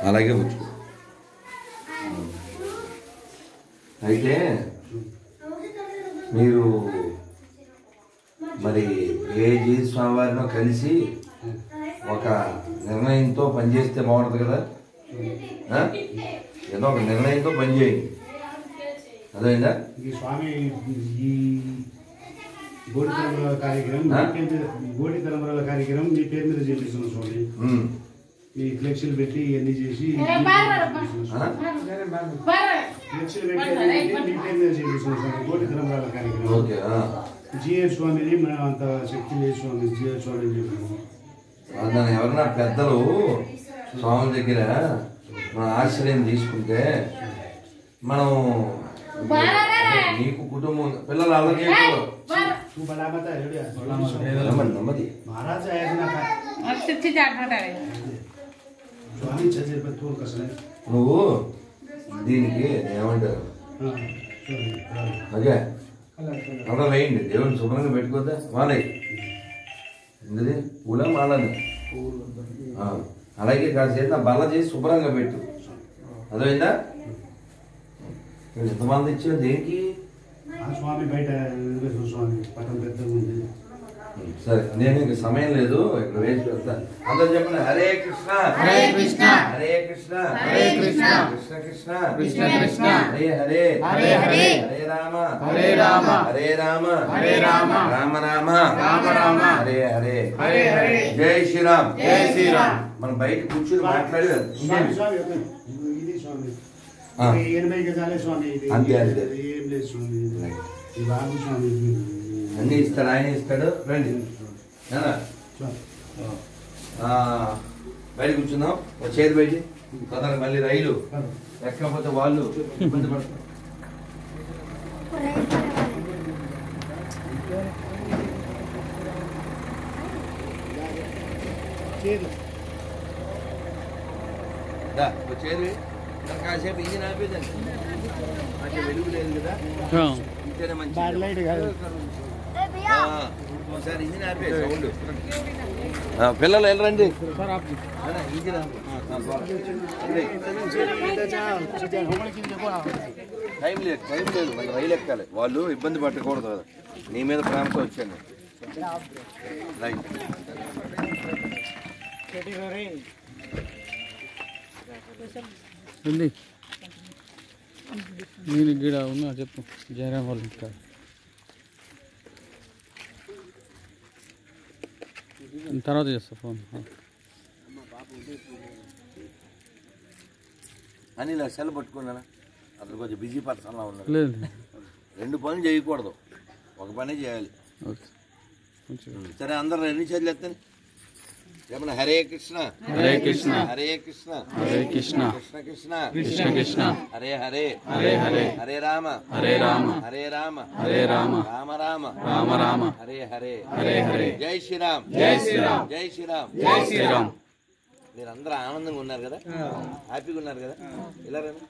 అలాగే ఉంచు అయితే మీరు మరి ఏ జీవి స్వామివారినో కలిసి ఒక నిర్ణయంతో పనిచేస్తే బాగుంటుంది కదా ఆ? ఏదో ఒక నిర్ణయంతో పనిచేయండి అదేందా ఈ స్వామి ఈ గోడి తలంబరాల కార్యక్రమం ఆ? మీ పేరు మీద గోడి తలంబరాల కార్యక్రమం మీ పేరు మీద చేపిస్తున్నాం స్వామి ఉమ్. ఈ ఫ్లెక్సీలు పెట్టి ఇవన్నీ చేసి ఆ? ఫ్లెక్సీలు పెట్టి అన్నీ పెట్టి మీ పేరు మీద చేపిస్తున్నాం స్వామి గోడి తలంబరాల కార్యక్రమం ఓకే ఆ. జిఎఫ్ స్వామిని మనం అంత శక్తి లేదు స్వామి జిఎఫ్ స్వామి అని చెప్పినాము దాన్ని ఎవరన్నా పెద్దలు స్వామి దగ్గర మన ఆశ్రయం తీసుకుంటే మనం నీకు కుటుంబం పిల్లలు అలా చేయకూడదు तू बड़ा मत है रेडी నెమ్మది నెమ్మది महाराज आया था ना का शिक्षी चाट हटा स्वामी छजे पर तोड़ कसले నువ్వు దీనికి ఏమంటారు हां सॉरी ఓకే అలా వేయండి దేవుని శుభ్రంగా పెట్టుకోద్దా మాలయ్య ఎందుది పూల మాలని ఆ, అలాగే కాసేపు ఆ బల్ల చేసి శుభ్రంగా పెట్టు అర్థమైందా ఎంతమంది ఇచ్చావు దేనికి ఆ స్వామి బయట వెంకటేశ్వర స్వామి పట్టం పెద్దగా ఉంది సరే నేను ఇంక సమయం లేదు ఇక్కడ వేసి వెళ్తా అందరూ చెప్పండి హరే కృష్ణ హరే కృష్ణ హరే కృష్ణ హరే కృష్ణ కృష్ణ కృష్ణ కృష్ణ కృష్ణ హరే హరే హరే హరే హరే రామ హరే రామ హరే రామ హరే రామ రామ రామ రామ రామ హరే హరే హరే హరే జై శ్రీరామ్ జై శ్రీరామ్ మనం బయట కూర్చుని మాట్లాడి స్వామి స్వామి ఒక- ఇది స్వామి ఆ. ఇది ఎనభై గజాలే స్వామి ఇది అంతే, అంతే. ఇది ఏం లేదు స్వామి ఇది. ఈ బాబు స్వామి ఇది. అన్ని ఇస్తాడు ఆయన ఇస్తాడు రండి ఏనా? స్వామి. ఆ, బయట కూర్చుందాం ఒక చేతి బయట కొందరు మళ్ళీ రైలు ఎక్కకపోతే వాళ్ళు ఇబ్బంది పడతారు దా, ఒక చేతి వేయి. ఇంకా కాసేపు ఇంజిన్ ఆపేదండి మంచి వెలుగు లేదు కదా ఇంతేనే మంచి బాగా లైట్ కాదు. ఆ, ఒకసారి ఇంజిన్ ఆపే సౌండ్ ఆ, పిల్లలు వెళ్ళరండి అలా, ఇంజిన్ ఆపు. ఆ, ఆ, బాగా. ఇదే. టైం లేదు టైం లేదు మళ్ళీ రైలు ఎక్కాలి వాళ్ళు ఇబ్బంది పట్టకూడదు కదా నీ మీద ప్రేమతో వచ్చాను రైట్ ఉంది నేను గీడ ఉన్నా చెప్పు జయరామ్ వాళ్ళ ఇంటికాడ తర్వాత చేస్తా ఫోన్ అని ఇలా సెల్ పట్టుకున్నానా అతను కొంచెం బిజీ పర్సన్లా ఉన్నాడు లేదు రెండు పనులు చేయకూడదు ఒక పనే చేయాలి ఓకే మంచిగా సరే అందరూ ఎన్ని చేతులు ఎత్తండి చెప్పండి హరే కృష్ణ హరే కృష్ణ హరే కృష్ణ హరే కృష్ణ కృష్ణ కృష్ణ కృష్ణ కృష్ణ హరే హరే హరే హరే హరే రామ హరే రామ హరే రామ హరే రామ రామ రామ రామ రామ హరే హరే హరే హరే జై శ్రీరామ్ జై శ్రీరామ్ జై శ్రీరామ్ జై శ్రీరామ్ మీరు అందరూ ఆనందంగా ఉన్నారు కదా హ్యాపీగా ఉన్నారు కదా ఇలా రండి.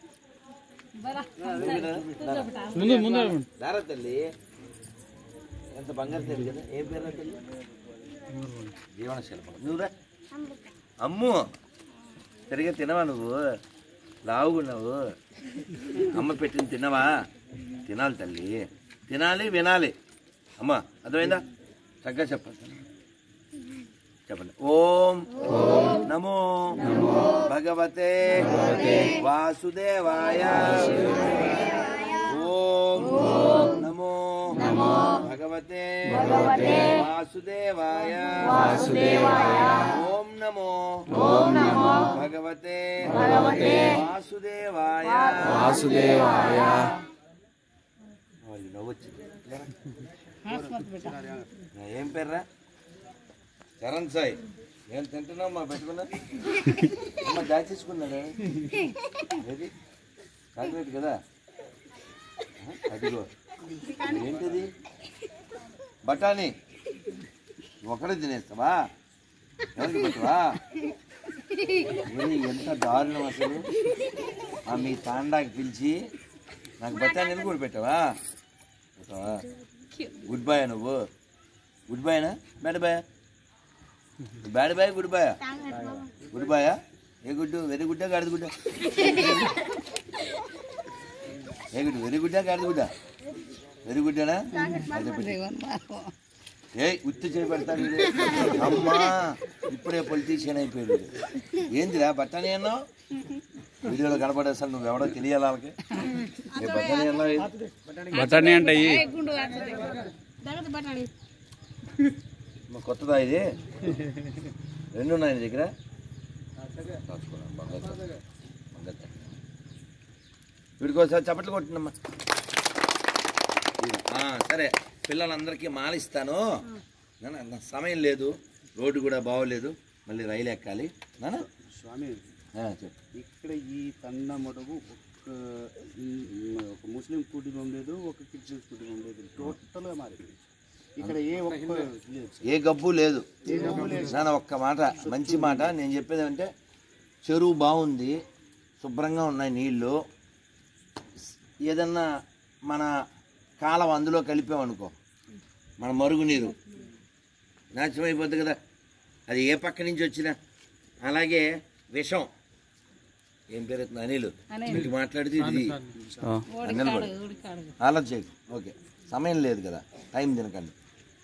ముందు ముందు దారా తల్లి ఎంత బంగారు తల్లి కదా ఏం పేరు రా తల్లి జీవన శిల్పం నువ్వురా అమ్ము సరిగా తినవా నువ్వు లావుగున్నావు అమ్మ పెట్టింది తినవా తినాలి తల్లి తినాలి వినాలి అమ్మ అర్థమైందా చక్కగా చెప్పండి చెప్పండి ఓం నమో భగవతే వాసుదేవాయ ఓం నమో భగవతే వాసుదేవాయ ఓం నమో భగవతే వాసుదేవాయ వాసుదేవాయ వాళ్ళు నవ్వొచ్చింది నా ఏం పేర్రా చరణ్ సాయి నేను తింటున్నావు మా పెట్టుకున్నా అమ్మ దాచేసుకున్నాడా ఏది చాక్లెట్ కదా ఆ, అదిగో ఏంటిది బఠానీ ఒకడే తినేస్తావా ఎవరికి పెట్టవా ఏది ఎంత దారుణం అసలు ఆ మీ తాండాకి పిలిచి నాకు బఠానీలు కూడా పెట్టవా పెట్టవా గుడ్ బాయ్ నువ్వు గుడ్ బాయ్నా bad boy bad boy good boy good బాయా ఏ గుడ్డు వెరీ గుడ్డా గాడిద గుడ్డ ఏ గుడ్డు వెరీ గుడ్డా గాడిద గుడ్డ వెరీ గుడ్డానా అయితే పెట్టు. ఏ ఉత్తి చేపెడతాడు వీడు. అమ్మా ఇప్పుడే పొలిటీషియన్ అయిపోయాడు వీడు. ఏందిరా బట్టని అన్నావు వీడియోలో కనపడేస్తాను నువ్వు ఎవడో తెలియాలి వాళ్ళకి ఏ బట్టని అన్నావు బఠానీ అంటే ఇయ్యి. మా కొత్తదా ఇది రెండు ఉన్నాయి నీ దగ్గర రాసుకోరా, బంగారు తల్లి. బంగారు తల్లి. వీడికి ఒకసారి చప్పట్లు కొట్టినమ్మా ఆ, సరే పిల్లలందరికీ మాలిస్తాను నాన్న, నాకు సమయం లేదు రోడ్డు కూడా బాగోలేదు మళ్ళీ రైలు ఎక్కాలి నాన్న స్వామి ఆ, చెప్పు ఇక్కడ ఈ తండ మడుగు ఒక ఉమ్, ఒక ముస్లిం కుటుంబం లేదు ఒక క్రిస్టియన్స్ కుటుంబం లేదు టోటల్గా మారింది ఇక్కడ ఏ ఒక్క లేదు సార్. ఏ గబ్బు లేదు నాన్న ఒక్క మాట మంచి మాట నేను చెప్పేది అంటే చెరువు బాగుంది శుభ్రంగా ఉన్నాయి నీళ్ళు ఏదన్నా మన కాలం అందులో కలిపామనుకో మన మరుగునీరు నాశనం అయిపోద్ది కదా అది ఏ పక్క నుంచి వచ్చినా అలాగే విషం ఏం పేరుతుంది అనిలు మీకు మాట్లాడితే ఇది ఆ. నిలబడు ఆలోచన చేయకు ఓకే సమయం లేదు కదా టైం తినకండి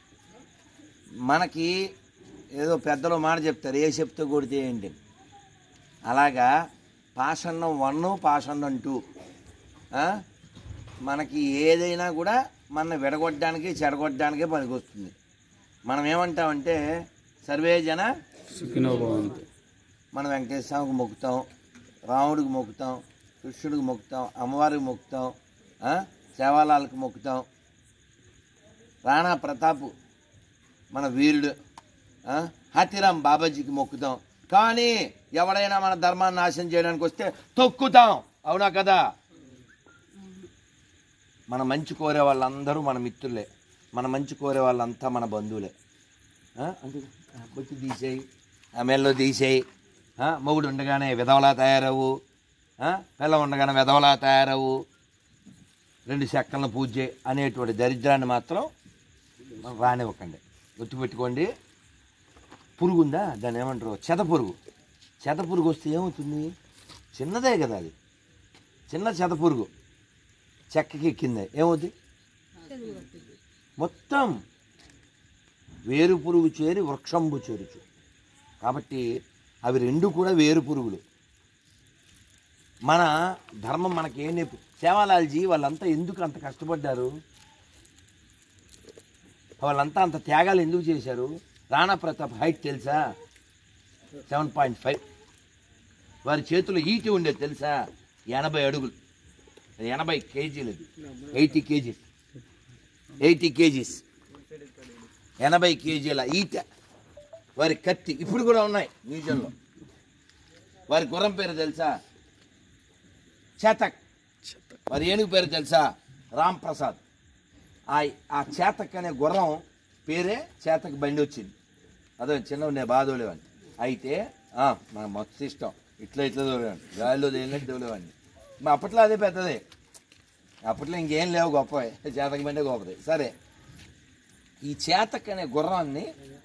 మనకి ఏదో పెద్దలు మాట చెప్తారు ఏ చెప్తే కొడితే ఏంటి అని. అలాగా పాషన్నం వన్ పాషన్నం టూ ఆ? మనకి ఏదైనా కూడా మన విడగొట్టడానికి చెడగొట్టడానికే పనికొస్తుంది మనం ఏమంటామంటే సర్వే జన సుఖినో భవంతు మనం వెంకటేశ్వరకి మొక్కుతాం రాముడికి మొక్కుతాం కృష్ణుడికి మొక్కుతాం అమ్మవారికి మొక్కుతాం ఆ? సేవాలాలకు మొక్కుతాం రాణా ప్రతాప్ మన వీరుడు ఆ? హాతిరామ్ బాబాజీకి మొక్కుతాం కానీ ఎవడైనా మన ధర్మాన్ని నాశనం చేయడానికి వస్తే తొక్కుతాం అవునా కదా మన మంచి కోరే వాళ్ళందరూ మన మిత్రులే మన మంచి కోరే వాళ్ళంతా మన బంధువులే ఆ? అందుకు ఆ, బొట్టు తీసేయి ఆ మెల్లో తీసేయి ఆ, మొగుడు ఉండగానే విధవలా తయారవు ఆ, పిల్ల ఉండగానే విధవలా తయారవు రెండు చెక్కలను పూజ చేయి అనేటువంటి దరిద్రాన్ని మాత్రం మనం రానివ్వకండి గుర్తుపెట్టుకోండి పురుగు ఉందా దాన్ని ఏమంటారు చెద పురుగు చెద పురుగు వస్తే ఏమవుతుంది చిన్నదే కదా అది చిన్న చెద పురుగు చెక్కకి ఎక్కింది ఏమవుతుంది మొత్తం వేరు పురుగు చేరి వృక్షంబు చేరుచు కాబట్టి అవి రెండు కూడా వేరు పురుగులు మన ధర్మం మనకి ఏం నేర్పు సేవాలాల్జీ వాళ్ళంతా ఎందుకు అంత కష్టపడ్డారు వాళ్ళంతా అంత త్యాగాలు ఎందుకు చేశారు రాణా ప్రతాప్ హైట్ తెలుసా సెవెన్ పాయింట్ ఫైవ్ వారి చేతిలో ఈటి ఉండేది తెలుసా ఎనభై అడుగులు అది ఎనభై కేజీలు అది ఎయిటీ కేజీస్ ఎయిటీ కేజీస్ ఎనభై కేజీల ఈట వారి కత్తి ఇప్పుడు కూడా ఉన్నాయి మ్యూజియంలో వారి గుర్రం పేరు తెలుసా చేతక్ వారి ఏనుగు పేరు తెలుసా రామ్ ప్రసాద్ ఆ ఆ చేతక్ అనే గుర్రం పేరే చేతక్ బండి వచ్చింది అదే చిన్న నేను బాగా తోలేవాడిని అయితే ఆ, మన మస్తు ఇష్టం ఇట్లా ఇట్లా తోలేవాడిని గాలిలో తేలినట్టు తోలేవాడిని మా అప్పట్లో అదే పెద్దదే అప్పట్లో ఇంకేం లేవు గొప్ప చేతక బండే గొప్పది సరే ఈ చేతక్ అనే గుర్రాన్ని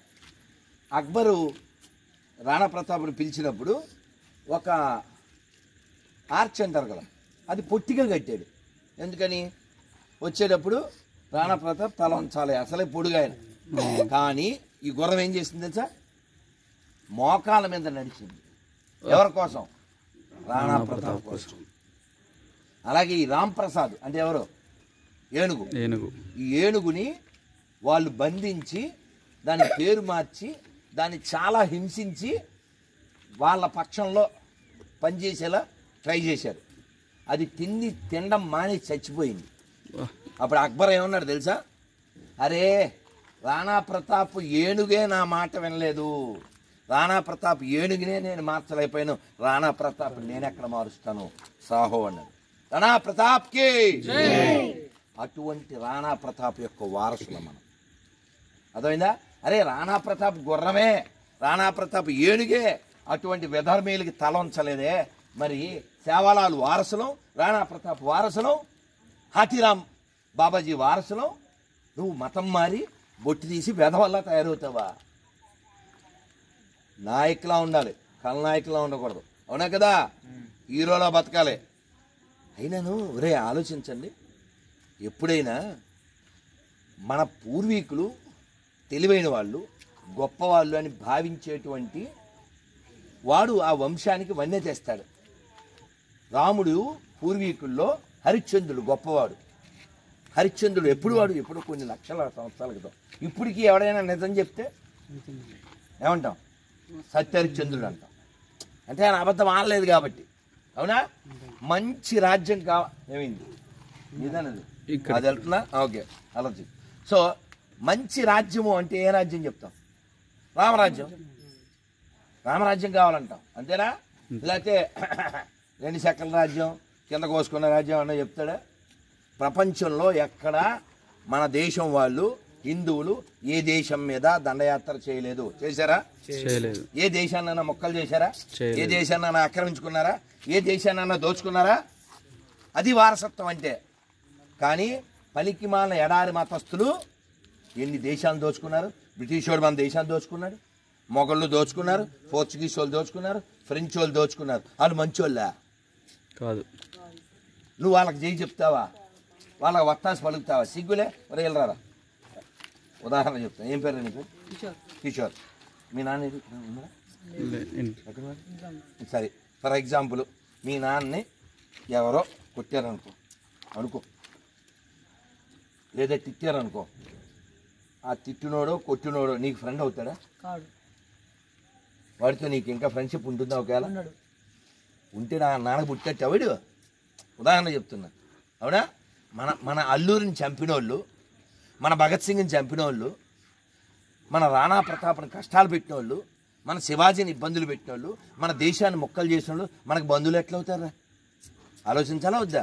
అక్బరు రాణా ప్రతాపుని పిలిచినప్పుడు ఒక ఆర్చ్ అంటారు కదా అది పొట్టిగా కట్టాడు ఎందుకని వచ్చేటప్పుడు రాణా ప్రతాప్ తల ఉంచాలి అసలే పొడుగాయన కానీ ఈ గుర్రం ఏం చేసింది తెలుసా మోకాల మీద నడిచింది ఎవరి కోసం రాణా ప్రతాప్ కోసం అలాగే ఈ రామ్ ప్రసాద్ అంటే ఎవరు ఏనుగు ఏనుగు ఈ ఏనుగుని వాళ్ళు బంధించి దాని పేరు మార్చి దాన్ని చాలా హింసించి వాళ్ళ పక్షంలో పనిచేసేలా ట్రై చేశారు అది తిండి తినడం మాని చచ్చిపోయింది అప్పుడు అక్బర్ ఏమన్నాడు తెలుసా అరే రాణా ప్రతాప్ ఏనుగే నా మాట వినలేదు రాణా ప్రతాప్ ఏనుగునే నేను మార్చలేకపోయాను రాణా ప్రతాప్ నేను ఎక్కడ మారుస్తాను సాహో అన్నాడు రాణా ప్రతాప్కి అటువంటి రాణా ప్రతాప్ యొక్క వారసులు మనం అర్థమైందా అరే రాణా ప్రతాప్ గుర్రమే రాణా ప్రతాప్ ఏనుగే అటువంటి విధర్మీలకి తల ఉంచలేదే మరి సేవాలాలు వారసులం రాణా ప్రతాప్ వారసులం హాతీరామ్ బాబాజీ వారసులం నువ్వు మతం మారి బొట్టు తీసి వెధవల్లా తయారవుతావా నాయకులా ఉండాలి కలనాయకులా ఉండకూడదు అవునా కదా హీరోలా బతకాలి అయినాను ఒరే ఆలోచించండి ఎప్పుడైనా మన పూర్వీకులు తెలివైన వాళ్ళు గొప్పవాళ్ళు అని భావించేటువంటి వాడు ఆ వంశానికి వన్నె తెస్తాడు రాముడు పూర్వీకుల్లో హరిశ్చంద్రుడు గొప్పవాడు హరిశ్చంద్రుడు ఎప్పుడు వాడు ఎప్పుడు కొన్ని లక్షల సంవత్సరాల క్రితం ఇప్పటికీ ఎవడైనా నిజం చెప్తే ఏమంటాం సత్యహరిశ్చంద్రుడు అంటాం అంటే ఆయన అబద్ధం ఆడలేదు కాబట్టి అవునా మంచి రాజ్యం కావ ఏమైంది ఇదన్నది ఇక్కడ. అది వెళ్తున్నా ఓకే అలర్జీ సో మంచి రాజ్యము అంటే ఏ రాజ్యం చెప్తాం రామరాజ్యం రామరాజ్యం కావాలంటాం అంతేనా లేకపోతే రెండు సెకల రాజ్యం కింద కోసుకున్న రాజ్యం అన్న చెప్తాడా ప్రపంచంలో ఎక్కడ మన దేశం వాళ్ళు హిందువులు ఏ దేశం మీద దండయాత్ర చేయలేదు చేశారా చేయలేదు ఏ దేశాన్నైనా మొక్కలు చేశారా చేయలేదు. ఏ దేశాన్నైనా ఆక్రమించుకున్నారా ఏ దేశాన్నైనా దోచుకున్నారా అది వారసత్వం అంటే కానీ పనికి మాలిన ఎడారి మతస్థులు ఎన్ని దేశాలను దోచుకున్నారు బ్రిటిష్ వాడు మన దేశాన్ని దోచుకున్నాడు మొఘళ్ళు దోచుకున్నారు పోర్చుగీస్ వాళ్ళు దోచుకున్నారు ఫ్రెంచ్ వాళ్ళు దోచుకున్నారు వాళ్ళు మంచోళ్ళా కాదు నువ్వు వాళ్ళకి చేయి చెప్తావా వాళ్ళకి వత్తాసి పలుకుతావా సిగ్గులే ఒరే వెళ్ళరారా ఉదాహరణ చెప్తాను ఏం పేరు నీకు కిషోర్ మీ నాన్న ఏది? ఉన్నారా? లే- ఇన్- ఎక్కడ ఉన్నారు? సరే ఫర్ ఎగ్జాంపుల్ మీ నాన్నని ఎవరో కొట్టారనుకో అనుకో లేదా తిట్టారనుకో ఆ తిట్టినోడో కొట్టినోడో నీకు ఫ్రెండ్ అవుతాడా కాడు వాడితో నీకు ఇంకా ఫ్రెండ్షిప్ ఉంటుందా ఒకవేళ ఉంటే నా నాన్న పుట్టేట వాడు ఉదాహరణ చెప్తున్నా అవునా మన మన అల్లూరిని చంపినోళ్ళు మన భగత్ సింగ్ని చంపినోళ్ళు మన రాణా ప్రతాప్ని కష్టాలు పెట్టినోళ్ళు మన శివాజీని ఇబ్బందులు పెట్టినోళ్ళు మన దేశాన్ని మొక్కలు చేసిన వాళ్ళు మనకు బంధువులు ఎట్లా అవుతారా ఆలోచించాలా వద్దా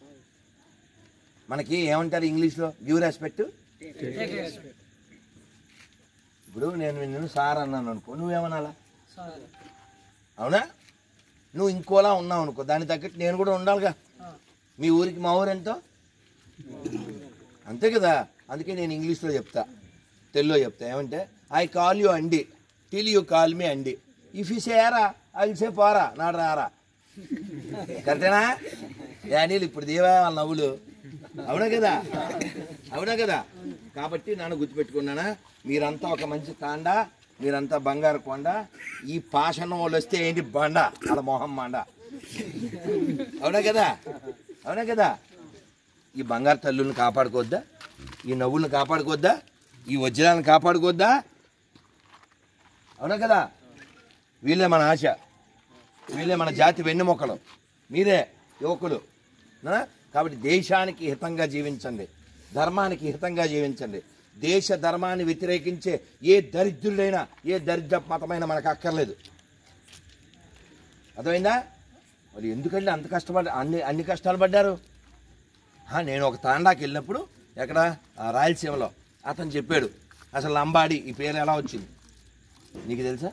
మనకి ఏమంటారు ఇంగ్లీష్లో గివ్ రెస్పెక్ట్ ఇప్పుడు నేను నిన్ను సార్ అన్నాను అనుకో నువ్వేమనాలా అవునా నువ్వు ఇంకోలా ఉన్నావు అనుకో దానికి తగ్గట్టు నేను కూడా ఉండాలిగా మీ ఊరికి మా ఊరు ఎంతో అంతే కదా అందుకే నేను ఇంగ్లీష్లో చెప్తా తెలుగులో చెప్తా ఏమంటే ఐ కాల్ యూ అండి టిల్ యూ కాల్ మీ అండి ఇఫ్ యూ సేరా ఐ సే పోరా నాడు రారా కరెక్టేనా ఏ అనిల్ ఇప్పుడు దేవా వాళ్ళ నవ్వులు అవునా కదా అవునా కదా కాబట్టి నన్ను గుర్తుపెట్టుకున్నానా మీరంతా ఒక మంచి తాండా మీరంతా బంగారు కొండ ఈ పాషణ వాళ్ళు వస్తే ఏంటి బండ వాళ్ళ మొహం మండ అవునా కదా అవునా కదా ఈ బంగారు తల్లుల్ని కాపాడుకోవద్దా ఈ నవ్వుల్ని కాపాడుకోవద్దా ఈ వజ్రాలను కాపాడుకోవద్దా అవునా కదా వీళ్ళే మన ఆశ వీళ్ళే మన జాతి వెన్నెముకలు మీరే యువకులు నా? కాబట్టి దేశానికి హితంగా జీవించండి ధర్మానికి హితంగా జీవించండి దేశ ధర్మాన్ని వ్యతిరేకించే ఏ దరిద్రుడైనా ఏ దరిద్ర మతమైనా మనకు అక్కర్లేదు అర్థమైందా మరి ఎందుకంటే అంత కష్టపడి అన్ని అన్ని కష్టాలు పడ్డారు ఆ, నేను ఒక తాండాకి వెళ్ళినప్పుడు ఎక్కడ ఆ, రాయలసీమలో అతను చెప్పాడు అసలు లంబాడి ఈ పేరు ఎలా వచ్చింది నీకు తెలుసా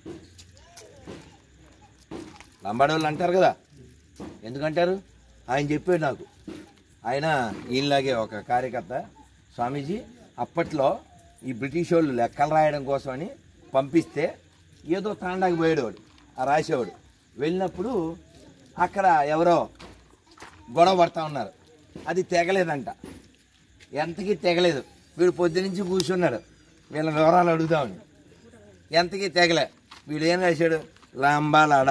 లంబాడి వాళ్ళు అంటారు కదా ఎందుకంటారు ఆయన చెప్పాడు నాకు ఆయన ఈయనలాగే ఒక కార్యకర్త స్వామీజీ అప్పట్లో ఈ బ్రిటిష్ వాళ్ళు లెక్కలు రాయడం కోసమని పంపిస్తే ఏదో తాండాకి పోయేవాడు ఆ రాసేవాడు వెళ్ళినప్పుడు అక్కడ ఎవరో గొడవ పడతా ఉన్నారు అది తెగలేదంట ఎంతకీ తెగలేదు వీడు పొద్దునుంచి కూర్చున్నాడు వీళ్ళ వివరాలు అడుగుదామని ఎంతకీ తెగలే వీడు ఏం రాశాడు లాంబాలాడ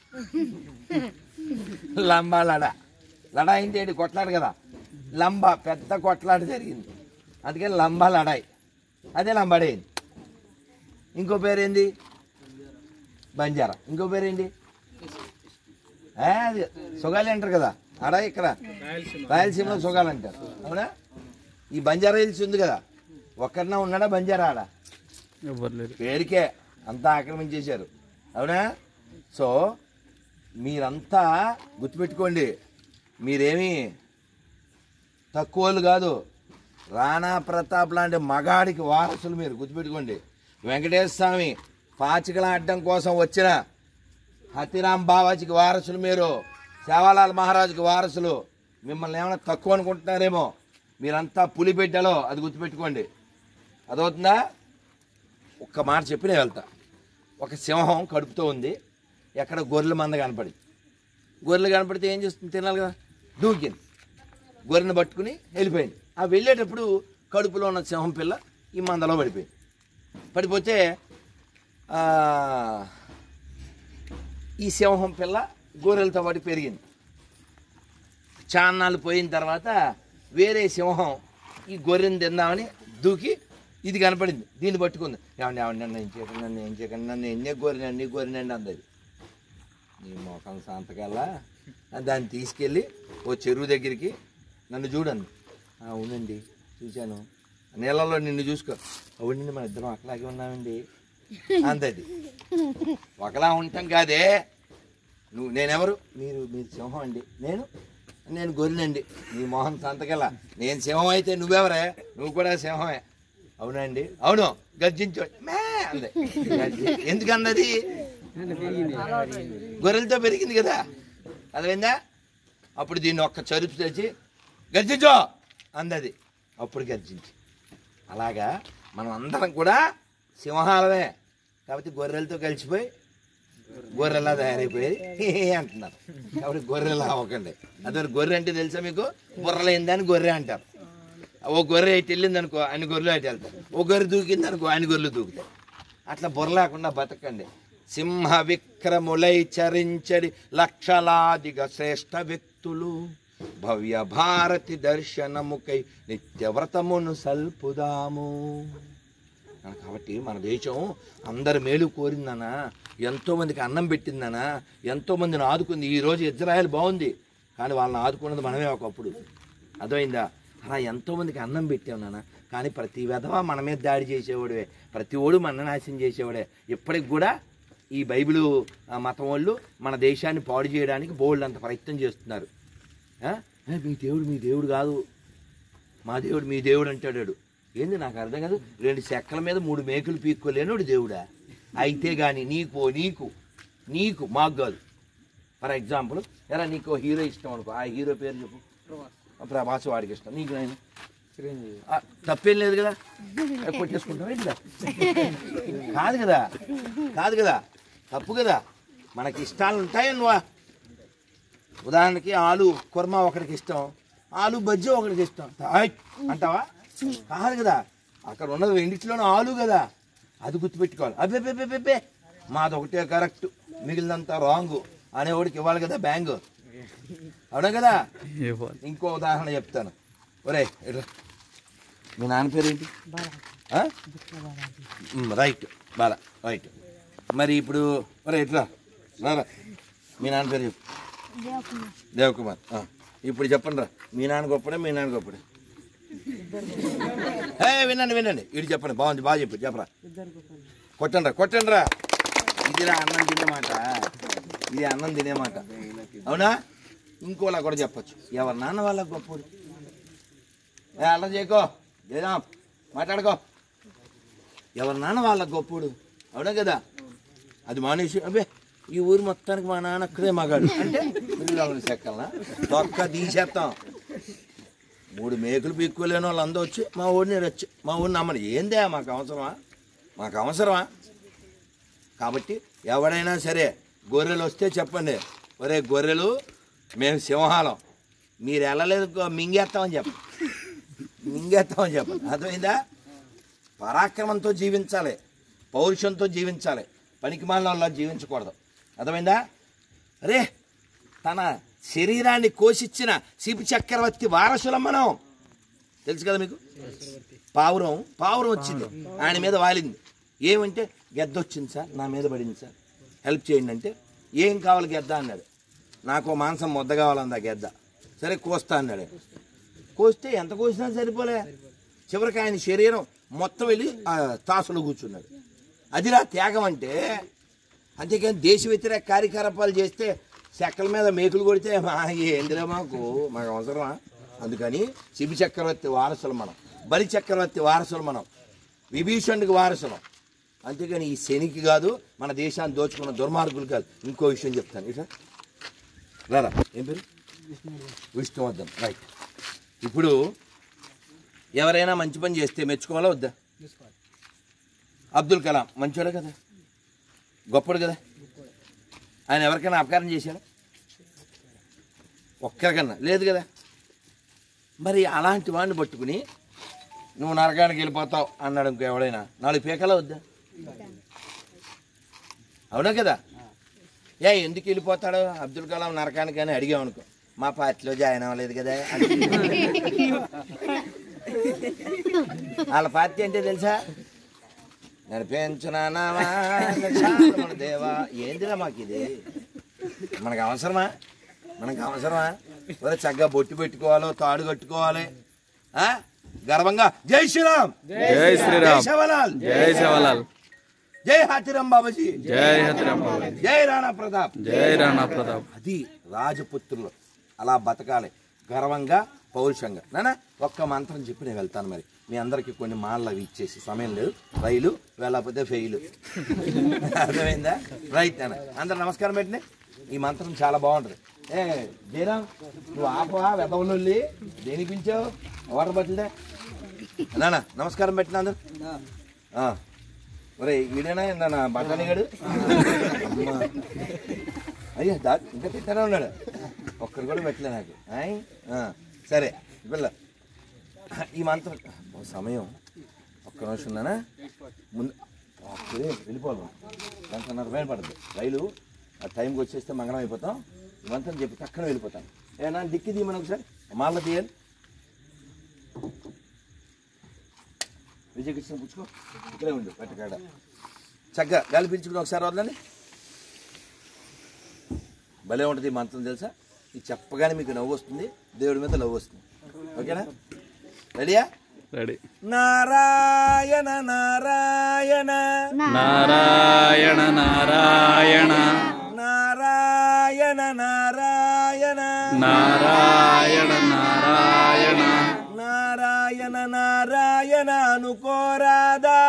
లంబాలాడ లడా అంటే ఏంటి కొట్లాడు కదా లంబా పెద్ద కొట్లాట జరిగింది అందుకని లంబా లడాయి అదే లంబాడే ఇంకో పేరేంది బంజారా ఇంకో పేరేంటి ఏ, అది సుగాలి అంటారు కదా ఆడ ఇక్కడ రాయలసీమలో సుగాలు అంటారు అవునా ఈ బంజారా హిల్స్ ఉంది కదా ఒక్కరినా ఉన్నాడా బంజారా ఆడ ఎవరు లేరు పేరుకే అంతా ఆక్రమించేశారు అవునా సో మీరంతా గుర్తుపెట్టుకోండి మీరేమి తక్కువలు కాదు రాణా ప్రతాప్ లాంటి మగాడికి వారసులు మీరు గుర్తుపెట్టుకోండి వెంకటేశ్వర స్వామి పాచికల అడ్డం కోసం వచ్చిన హతిరామ్ బావాజీకి వారసులు మీరు సేవాలాల్ మహారాజుకి వారసులు మిమ్మల్ని ఏమైనా తక్కువ అనుకుంటున్నారేమో మీరంతా పులిబిడ్డలో అది గుర్తుపెట్టుకోండి అదవుతుందా ఒక్క మాట చెప్పి నేను వెళ్తా ఒక సింహం కడుపుతో ఉంది ఎక్కడ గొర్రెల మంద కనపడి గొర్రెలు కనపడితే ఏం చేస్తుంది తినాలి కదా దూకింది గొర్రెని పట్టుకుని వెళ్ళిపోయింది ఆ వెళ్ళేటప్పుడు కడుపులో ఉన్న సింహం పిల్ల ఈ మందలో పడిపోయింది పడిపోతే ఆ, ఈ సింహం పిల్ల గొర్రెలతో పాటు పెరిగింది చాన్నాళ్ళు పోయిన తర్వాత వేరే సింహం ఈ గొర్రెని తిందామని దూకి ఇది కనపడింది దీన్ని పట్టుకుంది ఏమండి ఏమండి నన్ను ఏం చేయకండి నన్ను ఏం చేయకండి నన్ను ఎన్నే గొర్రెనండి గొర్రెనండి అందది నీ మొఖం సంతకల్లా దాన్ని తీసుకెళ్ళి ఓ చెరువు దగ్గరికి నన్ను చూడండి "ఆ, అవునండి చూశాను నీళ్ళలో నిన్ను చూసుకో అవునండి మన ఇద్దరం అక్కలాగే ఉన్నామండి అంతది ఒకలా ఉంటాం కాదే నువ్వు నేనెవరు మీరు మీరు సింహం అండి నేను నేను గొర్రెనండి నీ మొహం సంతకెలా నేను సింహం అయితే నువ్వెవరే నువ్వు కూడా సింహమే అవునండి అవును గర్జించు మే అంది గర్జి- ఎందుకన్నది గొర్రెలతో పెరిగింది కదా అర్థమైందా అప్పుడు దీన్ని ఒక్క చరుపు తెచ్చి గర్జించో అందది అప్పుడు గర్జించి అలాగా మనం అందరం కూడా సింహాలమే కాబట్టి గొర్రెలతో కలిసిపోయి గొర్రెలా తయారైపోయి అంటున్నారు కాబట్టి గొర్రెలా అవ్వకండి అదే గొర్రె అంటే తెలుసా మీకు బుర్రలైందని గొర్రె అంటారు ఓ గొర్రె ఇటు వెళ్ళింది అనుకో అన్ని గొర్రెలు అటు వెళ్తారు ఓ గొర్రె దూకింది అనుకో అన్ని గొర్రెలు దూకుతాయి అట్లా బుర్ర లేకుండా బతకండి సింహ విక్రములై చరించడి లక్షలాదిగా శ్రేష్ఠ వ్యక్తులు భవ్య భారతి దర్శనముకై నిత్యవ్రతమును సల్పుదాము ఆ, కాబట్టి మన దేశం అందరి మేలు కోరిందనా ఎంతో మందికి అన్నం పెట్టిందనా ఎంతో మందిని ఆదుకుంది ఈ రోజు ఇజ్రాయెల్ బాగుంది కానీ వాళ్ళని ఆదుకున్నది మనమే ఒకప్పుడు అర్థమైందా అలా ఎంతో మందికి అన్నం పెట్టాం నాన్న కానీ ప్రతి విధవ మన మీద దాడి చేసేవాడే ప్రతి ఓడు మన నాశనం చేసేవాడే ఇప్పటికి కూడా ఈ బైబిల్ ఆ, మతం వాళ్ళు మన దేశాన్ని పాడు చేయడానికి బోల్డ్ అంత ప్రయత్నం చేస్తున్నారు ఆ? ఏ, మీ దేవుడు మీ దేవుడు కాదు మా దేవుడు మీ దేవుడు అంటాడు వాడు. ఏంది నాకు అర్థం కాదు రెండు చెక్కల మీద మూడు మేకులు పీక్కోలేనోడు దేవుడా అయితే గాని నీకు నీకు నీకు మాకు కాదు ఫర్ ఎగ్జాంపుల్ ఎలా నీకు ఓ హీరో ఇష్టం అనుకో ఆ హీరో పేరు చెప్పు ప్రభాస్ వాడికి ఇష్టం నీకు నేను ఆ, తప్పేం లేదు కదా ఏ, కొట్టేసుకుంటావా ఇట్లా కాదు కదా కాదు కదా తప్పు కదా మనకి ఇష్టాలు ఉంటాయి నువ్వా ఉదాహరణకి ఆలు కుర్మా ఒకడికి ఇష్టం ఆలు బజ్జీ ఒకడికి ఇష్టం ఆయ్ అంటావా కాదు కదా అక్కడ ఉన్నది రెండిట్లోనూ ఆలు కదా అది గుర్తుపెట్టుకోవాలి అబ్బే బే బే బే మాది ఒకటే కరెక్ట్ మిగిలినంతా రాంగ్ అనేవాడికి ఇవ్వాలి కదా బ్యాంగ్ అవునా కదా ఇవ్వాలి ఇంకో ఉదాహరణ చెప్తాను ఒరే ఇట్రా. మీ నాన్న పేరు ఏంటి ఆ? మ్, రైట్ బాల రైట్ మరి ఇప్పుడు ఒరే ఇట్లా రారా మీ నాన్న పేరు చెప్పు దేవకుమార్ ఆ. ఇప్పుడు చెప్పండి రా మీ నాన్న గొప్పడే మీ నాన్న గొప్పడే ఏ వినండి వినండి ఇటు చెప్పండి బాగుంది బాగా చెప్పు చెప్పరా కొట్టండి రా కొట్టండి రా ఇదిరా అన్నం తినే మాట ఇది అన్నం తినే మాట అవునా ఇంకోలా కూడా చెప్పొచ్చు ఎవరి నాన్న వాళ్ళ గొప్పోడు ఏ అల్లం చేయకో లేదా మాట్లాడుకో ఎవరి నాన్న వాళ్ళ గొప్పోడు అవునా కదా అది మానేసి అబ్బే ఈ ఊరు మొత్తానికి మా నాన్న అక్కడే మగాడు అంటే మిగిలిన చెక్కలనా తొక్క తీసేస్తాం మూడు మేకులు పీక్కోలేని వాళ్ళు అందరూ వచ్చి మా ఊడిని వచ్చి మా ఊరిని నమ్మని ఏందే మాకు అవసరమా మాకు అవసరమా కాబట్టి ఎవడైనా సరే గొర్రెలు వస్తే చెప్పండి ఒరే గొర్రెలు మేము సింహాలం మీరు వెళ్ళలేదు గో- మింగేస్తామని చెప్పండి మింగేస్తామని చెప్పండి అర్థమైందా పరాక్రమంతో జీవించాలి పౌరుషంతో జీవించాలి పనికి వాళ్ళ జీవించకూడదు అర్థమైందా అరే తన శరీరాన్ని కోసిచ్చిన శిపు చక్రవర్తి వారసులం మనం తెలుసు కదా మీకు పావురం పావురం వచ్చింది ఆయన మీద వాలింది ఏమంటే గెద్ద వచ్చింది సార్ నా మీద పడింది సార్ హెల్ప్ చేయండి అంటే ఏం కావాలి గెద్ద అన్నాడు నాకు ఓ మాంసం ముద్ద కావాలంది ఆ గెద్ద సరే కోస్తా అన్నాడు కోస్తే ఎంత కోసినా సరిపోలే చివరికి ఆయన శరీరం మొత్తం వెళ్ళి ఆ తాసులో కూర్చున్నాడు అదిరా త్యాగం అంటే అంతేకాని దేశ వ్యతిరేక కార్యకలాపాలు చేస్తే చెక్కల మీద మేకులు కొడితే మా ఏందిరా మాకు మాకు అవసరమా అందుకని శిబి చక్రవర్తి వారసులు మనం బలి చక్రవర్తి వారసులు మనం విభీషణుడికి వారసులం అంతేగాని ఈ శనికి కాదు మన దేశాన్ని దోచుకున్న దుర్మార్గులు కాదు ఇంకో విషయం చెప్తాను ఇట్లా రారా ఏం పేరు విష్ణువర్ధన్ రైట్ ఇప్పుడు ఎవరైనా మంచి పని చేస్తే మెచ్చుకోవాలా వద్దా అబ్దుల్ కలాం మంచోడే కదా గొప్పడు కదా ఆయన ఎవరికైనా అపకారం చేశాడా ఒక్కరికన్నా లేదు కదా మరి అలాంటి వాడిని పట్టుకుని నువ్వు నరకానికి వెళ్ళిపోతావు అన్నాడు ఇంకో ఎవడైనా నాలుగు పీకలా వద్దా అవునా కదా ఏ ఎందుకు వెళ్ళిపోతాడు అబ్దుల్ కలాం నరకానికి అని అడిగామనుకో మా పార్టీలో జాయిన్ అవ్వలేదు కదా అని. వాళ్ళ పార్టీ అంటే తెలుసా నడిపించునావా మన దేవా ఏందిరా మాకు ఇది మనకు అవసరమా మనకు అవసరమా ఒరే చక్కగా బొట్టు పెట్టుకోవాలో తాడు కట్టుకోవాలి ఆ? గర్వంగా జై శ్రీరామ్ జై శ్రీరామ్ శివలాల్ జై శివలాల్ జై హాతిరామ్ బాబాజీ జై హతిరామ్ బాబా జై రాణా ప్రతాప్ జై రాణా ప్రతాప్ అది రాజపుత్రులు అలా బతకాలి గర్వంగా పౌరుషంగా నానా ఒక్క మంత్రం చెప్పి నేను వెళ్తాను మరి మీ అందరికి కొన్ని మాటలు అవి ఇచ్చేసి సమయం లేదు రైలు వెళ్ళకపోతే ఫెయిల్ అర్థమైందా రైట్ నాన్న అందరు నమస్కారం పెట్టిన ఈ మంత్రం చాలా బాగుంటుంది ఏ జయరామ్ నువ్వు ఆపవా వెదవులొల్లి దేనికి పిలిచావు వాటర్ బాటిల్దే నాన్న నమస్కారం పెట్టిన అందరు ఆ. ఒరే ఈడేనా నా బఠానీ గడు అమ్మా అయ్యా దా ఇంకా తిట్టానే ఉన్నాడు ఒక్కరు కూడా పెట్టలే నాకు ఆయ్? ఆ, సరే పిల్ల ఈ మంత్రం ఓ సమయం ఒక్క నిమిషం ఉన్నానా ముందు అప్పుడే వెళ్ళిపోవాలి గంటన్నర పైన పడుతుంది రైలు ఆ టైంకి వచ్చేస్తే మంగళం అయిపోతాం ఈ మంత్రం చెప్పి తక్కన వెళ్ళిపోతాం ఏనా దిక్కి తీయమని ఒకసారి మాల తీయాలి విజయకృష్ణ పుచ్చుకో ఇక్కడే ఉండు పెట్టకాడ చక్కగా గాలి పీల్చుకుని ఒకసారి వదలండి భలే ఉంటుంది ఈ మంత్రం తెలుసా ఇది చెప్పగానే మీకు నవ్వు వస్తుంది దేవుడి మీద నవ్వు వస్తుంది ఓకేనా రెడీయా రెడీ నారాయణ నారాయణ నారాయణ నారాయణ నారాయణ నారాయణ నారాయణ నారాయణ నారాయణ నారాయణ అనుకోరాదా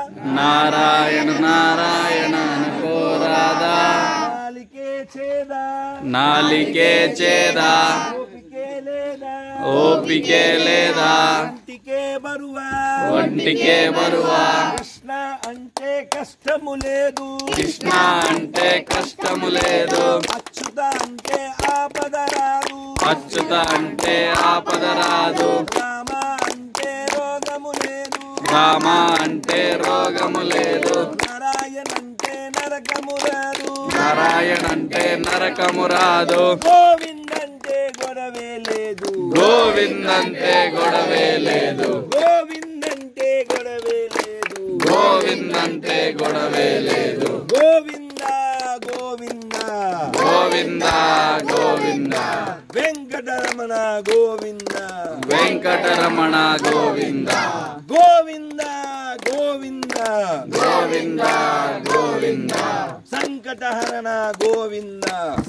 నారాయణ నారాయణ అనుకోరాదా నాలికే చేదా నాలికే చేదా ఓపికే లేదా ఓపికే లేదా ఇంటికే బరువా ఒంటికే బరువా కృష్ణ అంటే కష్టము లేదు కృష్ణ అంటే కష్టము లేదు అచ్యుత అంటే ఆపద రాదు అచ్యుత అంటే ఆపద రాదు రామ అంటే రోగము లేదు రామ అంటే రోగము లేదు నారాయణ అంటే నరకము రాదు నారాయణ అంటే నరకము రాదు గోవింద్ అంటే గొడవే లేదు గోవిందంతే గొడవే లేదు గోవింద్ అంటే గొడవే లేదు గోవిందంతే గొడవే లేదు గోవింద గోవింద గోవింద గోవింద వెంకటరమణ గోవింద వెంకటరమణ గోవింద గోవింద గోవింద గోవింద గోవింద సంకటహరణ గోవింద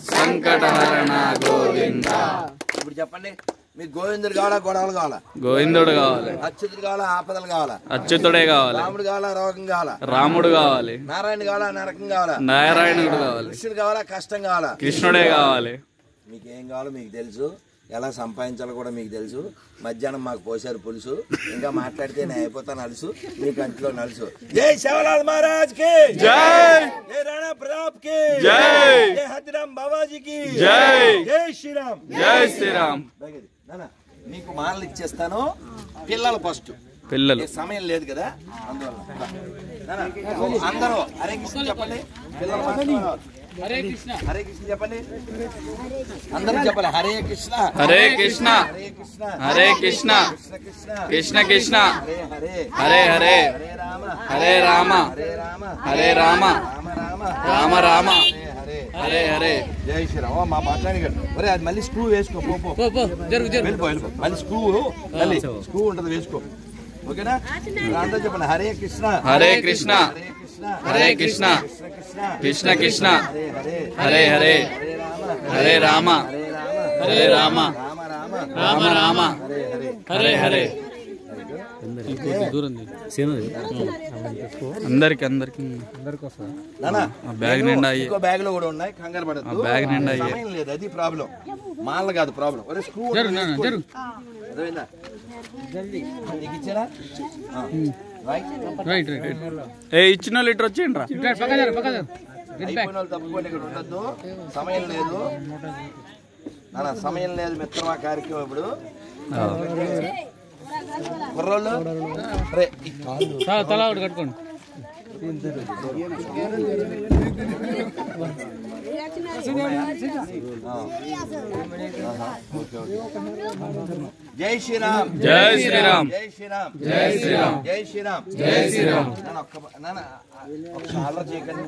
సంకటహరణ గోవింద ఇప్పుడు చెప్పండి మీకు గోవిందుడు కావాలా గొడవలు కావాలా గోవిందుడు కావాలి అచ్యుతుడు కావాలా ఆపదలు కావాలా అచ్యుతుడే కావాలి రాముడు కావాలా రోగం కావాలా రాముడు కావాలి నారాయణ కావాలా నరకం కావాలా నారాయణుడు కావాలి కృష్ణుడు కావాలా కష్టం కావాలా కృష్ణుడే కావాలి మీకు ఏం కావాలో మీకు తెలుసు ఎలా సంపాదించాలో కూడా మీకు తెలుసు మధ్యాహ్నం మాకు పోసారు పులుసు ఇంకా మాట్లాడితే నేను అయిపోతాను అలుసు మీ కంటిలో నలుసు జై శివలాల్ మహారాజ్ కి జై జై రాణా ప్రతాప్ కి జై జై హతిరామ్ బాబాజీ కి జై జై శ్రీరామ్ జై శ్రీరామ్ బయలుదేరి. నాన్న, మీకు మాలలు ఇచ్చేస్తాను పిల్లలు ఫస్ట్ పిల్లలు ఏ సమయం లేదు కదా అందువల్ల నాన్న, అందరూ హరే కృష్ణ చెప్పండి పిల్లలు first. హరే కృష్ణ చెప్పండి అందరూ చెప్పండి హరే కృష్ణ హరే కృష్ణ హరే కృష్ణ హరే కృష్ణ కృష్ణ కృష్ణ కృష్ణ కృష్ణ హరే హరే హరే హరే హరే రామ హరే రామ హరే రామ హరే రామ రామ రామ రామ రామ హరే హరే హరే హరే జై శ్రీరామ్ ఓ, మా పట్టాని గారు ఒరే అది మళ్ళీ స్క్రూ వేసుకో పో పో వెళ్ళిపో వెళ్ళిపో మళ్ళీ స్క్రూ మళ్ళీ స్క్రూ ఉంటుంది వేసుకో ఓకేనా అందరూ చెప్పండి హరే కృష్ణ హరే కృష్ణ హరే కృష్ణ హరే కృష్ణ కృష్ణ కృష్ణ కృష్ణ కృష్ణ హరే హరే హరే హరే హరే రామ హరే రామ హరే రామ హరే రామ రామ రామ రామ రామ హరే హరే హరే హరే అందరికి అందరికి నానా ఆ బ్యాగ్ నిండా అయ్యి ఇంకో బ్యాగ్ లో కూడా ఉన్నాయి కంగారు పడద్దు ఆ బ్యాగ్ నిండా అయ్యి. సమయం లేదు అది ప్రాబ్లం మాల కాదు ప్రాబ్లం ఒరే స్క్రూ అర్థమైందా నీకు ఇచ్చారా ఆ. రైట్ రైట్ రైట్ ఏ ఇచ్చిన లీటర్ వచ్చేయండి రా అయిపోయిన వాళ్ళు తప్పుకోండి ఇక్కడ ఉండద్దు సమయం లేదు నాన్న సమయం లేదు మిత్రమా కార్యక్రమం ఇప్పుడు కుర్రోళ్ళు రే ఈ కాళ్ళు తలా ఒకటి కట్టుకోండి జై శ్రీరామ్ జై శ్రీరామ్ జై శ్రీరామ్ జై శ్రీరామ్ జై శ్రీరామ్ జై శ్రీరామ్ నాన్న ఒక్క నాన్న ఒక ఆర్డర్ చేయకండి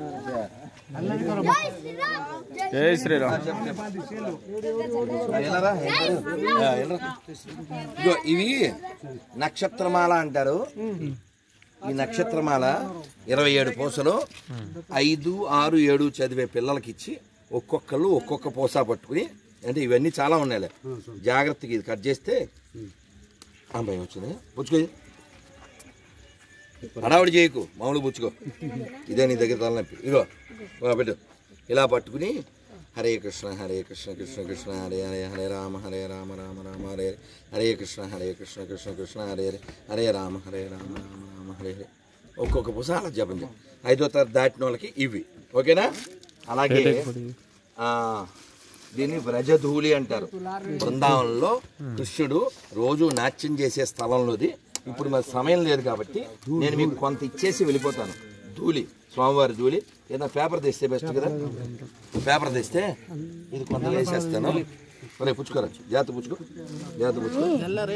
జై శ్రీరామ్ చెప్పు, చెప్పు. ఆ, వెళ్ళరా? ఆ, వెళ్ళరా? ఇదిగో ఇవి నక్షత్రమాల అంటారు ఈ నక్షత్రమాల ఇరవై ఏడు పూసలు ఐదు ఆరు ఏడు చదివే పిల్లలకి ఇచ్చి ఒక్కొక్కళ్ళు ఒక్కొక్క పూస పట్టుకుని అంటే ఇవన్నీ చాలా ఉన్నాయిలే జాగ్రత్తగా ఇది కట్ చేస్తే అమ్మాయి వచ్చింది పుచ్చుకో ఇది. హడావుడి చేయకు మామూలు పుచ్చుకో ఇదే నీ దగ్గర తలనొప్పి ఇగో ఇగో పెట్టు ఇలా పట్టుకుని హరే కృష్ణ హరే కృష్ణ కృష్ణ కృష్ణ హరే హరే హరే రామ హరే రామ రామ రామ హరే హరే హరే కృష్ణ హరే కృష్ణ కృష్ణ కృష్ణ హరే హరే హరే రామ హరే రామ రామ రామ హరే హరే ఒక్కొక్క పుస అలా జపం చేయి ఐదో తరగతి దాటిన వాళ్ళకి ఇవి ఓకేనా అలాగే ఆ, దీన్ని వ్రజధూళి అంటారు బృందావనంలో కృష్ణుడు రోజు నాట్యం చేసే స్థలంలోది ఇప్పుడు మరి సమయం లేదు కాబట్టి నేను మీకు కొంత ఇచ్చేసి వెళ్ళిపోతాను ధూళి స్వామివారి ధూళి ఏదైనా పేపర్ తెస్తే బెస్ట్ కదా పేపర్ తెస్తే ఇది కొంత వేసేస్తాను రే పుచ్చుకోరా జాత పుచ్చుకో జాత పుచ్చుకో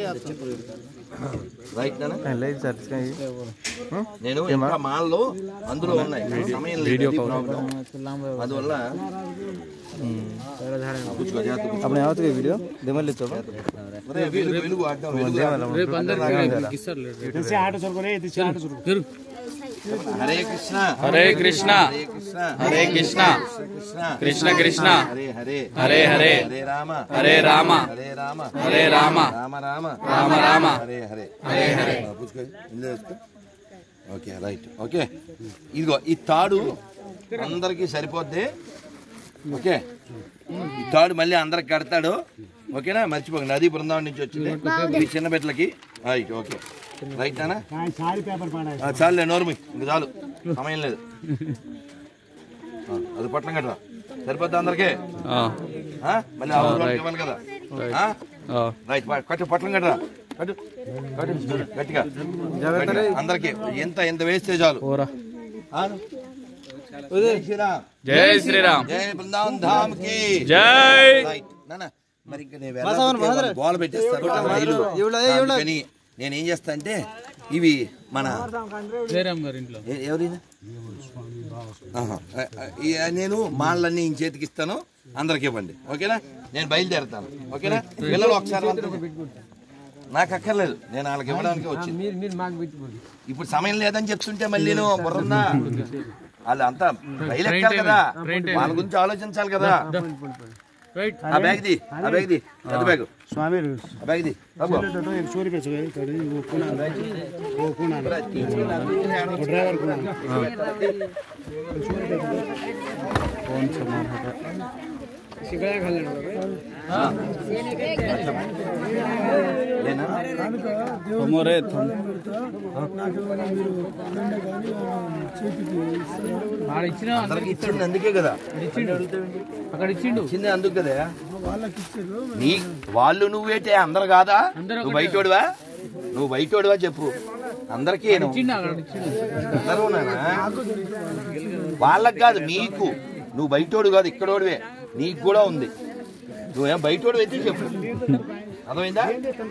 రైట్ నానా నేను ఇంకా మాల్లో అందులో ఉన్నాయి సమయం లేదు అది ప్రాబ్లం. అందువల్ల పుచ్చుకో జాత పుచ్చుకో. આપણે આવતું કે વિડીયો દેમલ લીધો ఒరే, వెలుగు వెలుగు అడ్డం వెలుగు హరే కృష్ణ హరే కృష్ణ హరే కృష్ణ హరే కృష్ణ కృష్ణ కృష్ణ కృష్ణ హరే హరే హరే హరే హరే రామ హరే రామ హరే రామ హరే రామ రామ రామ రామ రామ హరే హరే హరే హరే పుచ్చుకో ఇందులో వేసుకో ఓకే రైట్ ఓకే ఇదిగో ఈ తాడు అందరికీ సరిపోద్ది ఓకే ఈ తాడు మళ్ళీ అందరికి కడతాడు ఓకేనా మర్చిపోక నది బృందావనం నుంచి వచ్చింది ఈ చిన్న బిడ్డలకి రైట్ ఓకే రైట్ నానా ఆ, చాలులే నోర్మి ఇంక చాలు సమయం లేదు ఆ, అది పట్టణం కట్టరా సరిపోద్ది అందరికీ ఆ, ఆ? మళ్ళీ ఆ ఊరు వాళ్ళకి ఇవ్వాలి కదా ఆ? ఆ. రైట్ ప- కట్టు పట్టణం కట్టరా కట్టు కట్టు గట్టిగా గట్టిగా. అందరికీ ఎంత ఎంత వేస్తే చాలు ఓరా ఆ? జై శ్రీరామ్ జై శ్రీరామ్ జై బృందావన్ ధామ్ కి జై రైట్ నాన్న మరి ఇంకా నేను వెళ్ళకపోతే వాళ్ళు గోల పెట్టేస్తారు రైలు అందుకని నేను ఏం చేస్తా అంటే ఇవి మన జయరామ్ గారి ఇంట్లో ఏ- ఎవరిది ఆహా. ఆ, ఆ, ఈ- నేను మాళ్ళన్నీ ఇంక చేతికి ఇస్తాను అందరికి ఇవ్వండి ఓకేనా నేను బయలుదేరుతాను ఓకేనా పిల్లలు ఒకసారి వంతులు. నాకు అక్కర్లేదు నేను వాళ్ళకి ఇవ్వడానికి వచ్చింది ఇప్పుడు సమయం లేదని చెప్తుంటే మళ్ళీ నేను బుర్రందా వాళ్ళు అంతా బయలుక్కాలి కదా వాళ్ళ గురించి ఆలోచించాలి కదా రైట్ ఆ బ్యాగ్ ది ఆ బ్యాగ్ ది పెద్ద బ్యాగ్ స్వామి ఆ బ్యాగ్ ది బాబు. సూరి డ్రైవర్ లేనా? మొరే ఇచ్చిన అందరికి ఇచ్చింది అందుకే కదా అక్కడ ఇచ్చిండు ఇచ్చింది అందుకు కదా నీ వాళ్ళు నువ్వేటే అందరు కాదా నువ్వు బయటోడివా నువ్వు బయటోడివా చెప్పు అందరికీ ఇచ్చిండు అక్కడ ఇచ్చిండు అందరూ ఉన్నారా? వాళ్ళకి కాదు నీకు నువ్వు బయటోడు కాదు ఇక్కడోడివే నీకు కూడా ఉంది నువ్వేం బయటోడు అయితే చెప్పు అర్థమైందా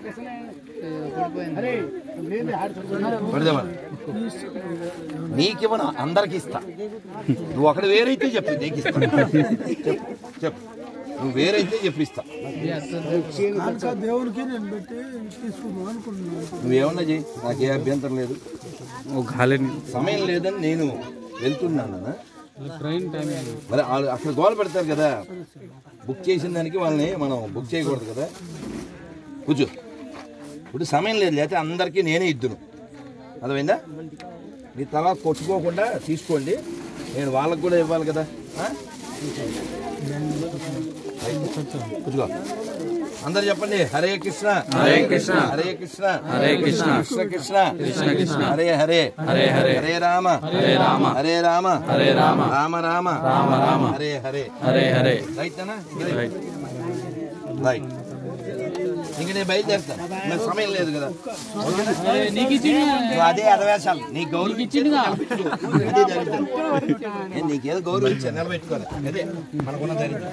పెడదామా నీకివ్వను అందరికి ఇస్తా నువ్వు ఒకటి వేరైతే చెప్పు నీకు ఇస్తా చెప్పు చెప్పు నువ్వు వేరైతే చెప్పు ఇస్తా దేవునికి నేను పెట్టి తీసుకుందాం అనుకుంటున్నాను నువ్వేమన్నా చెయ్యి నాకే అభ్యంతరం లేదు ఓ గాలిని సమయం లేదని నేను వెళ్తున్నాను నాన్న. ట్రైన్ టైం మరి వాళ్ళు అక్కడ గోల పెడతారు కదా బుక్ చేసిన దానికి వాళ్ళని మనం బుక్ చేయకూడదు కదా కూర్చో ఇప్పుడు సమయం లేదు లేకపోతే అందరికీ నేనే ఇద్దును అర్థమైందా మీ తల కొట్టుకోకుండా తీసుకోండి నేను వాళ్ళకు కూడా ఇవ్వాలి కదా ఆ? కూర్చో అందరు చెప్పండి హరే కృష్ణ హరే కృష్ణ. హరే కృష్ణ హరే కృష్ణ. కృష్ణ కృష్ణ కృష్ణ కృష్ణ. హరే హరే హరే హరే. హరే రామ హరే రామ. హరే రామ హరే రామ. రామ రామ రామ రామ. హరే హరే హరే హరే రైట్ అన్నా రైట్ రైట్ ఇంక నేను బయలుదేరుతాను నాకు సమయం లేదు కదా నీకు ఇచ్చిండు నువ్వు అదే అదవేశాలు నీ గౌరవం ఇచ్చిండుగా. అదే దరిద్రం. నేను నీకేదో గౌరవం ఇచ్చాను నిలబెట్టుకోవాలి అదే మనకున్న దరిద్రం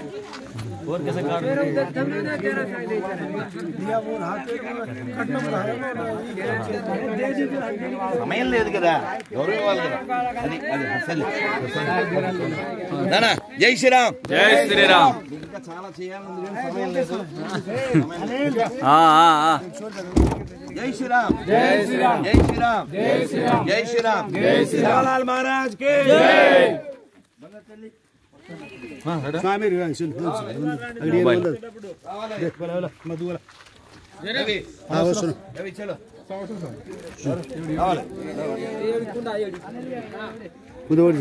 సమయం లేదు కదా గౌరవం ఇవ్వాలి కదా అది అది అసలు నానా జై శ్రీరామ్ జై శ్రీరామ్ ఇంకా చాలా చేయాలని కానీ సమయం లేదు ఆ, ఆ, ఆ. జై శ్రీరామ్ జై శ్రీరామ్ జై శ్రీరామ్ జై శ్రీరామ్ జై శ్రీరామ్ జై శ్రీరామ్ లాల్ మహారాజ్ కి స్వామి అక్కడ ఏం ఉండదు దేఖ్ బలా బలా మధు బలా రవి ఆ వస్తున్నాం రవి చలో రావాలి కుదవడి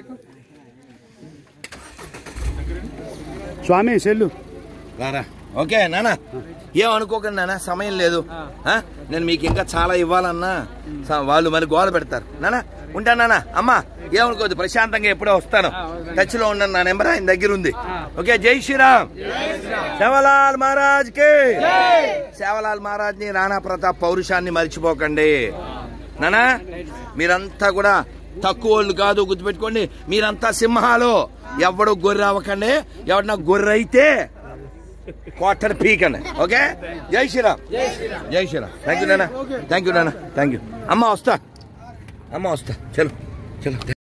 స్వామి సెల్లు రారా ఓకే నాన్న ఏం అనుకోకండి నాన్న సమయం లేదు ఆ? నేను మీకు ఇంకా చాలా ఇవ్వాలన్నా స- వాళ్ళు మరి గోల పెడతారు నాన్న ఉంటాను నాన్న అమ్మా ఏమనుకోవద్దు ప్రశాంతంగా ఎప్పుడో వస్తాను టచ్ లో ఉన్నాను నా నెంబర్ ఆయన దగ్గర ఉంది ఓకే జై శ్రీరామ్ సేవలాల్ మహారాజ్ కి సేవలాల్ మహారాజ్ ని రాణా ప్రతాప్ పౌరుషాన్ని మర్చిపోకండి నానా మీరంతా కూడా తక్కువ వాళ్ళు కాదు గుర్తుపెట్టుకోండి మీరంతా సింహాలు ఎవడు గొర్రె అవ్వకండి ఎవడన్నా గొర్రె అయితే క్వార్టర్ పీకండి ఓకే జై శ్రీరామ్ జై శ్రీరామ్ థ్యాంక్ యూ నాన్న థ్యాంక్ యూ నాన్న థ్యాంక్ యూ అమ్మ వస్తా అమ్మ వస్తా చలో చలో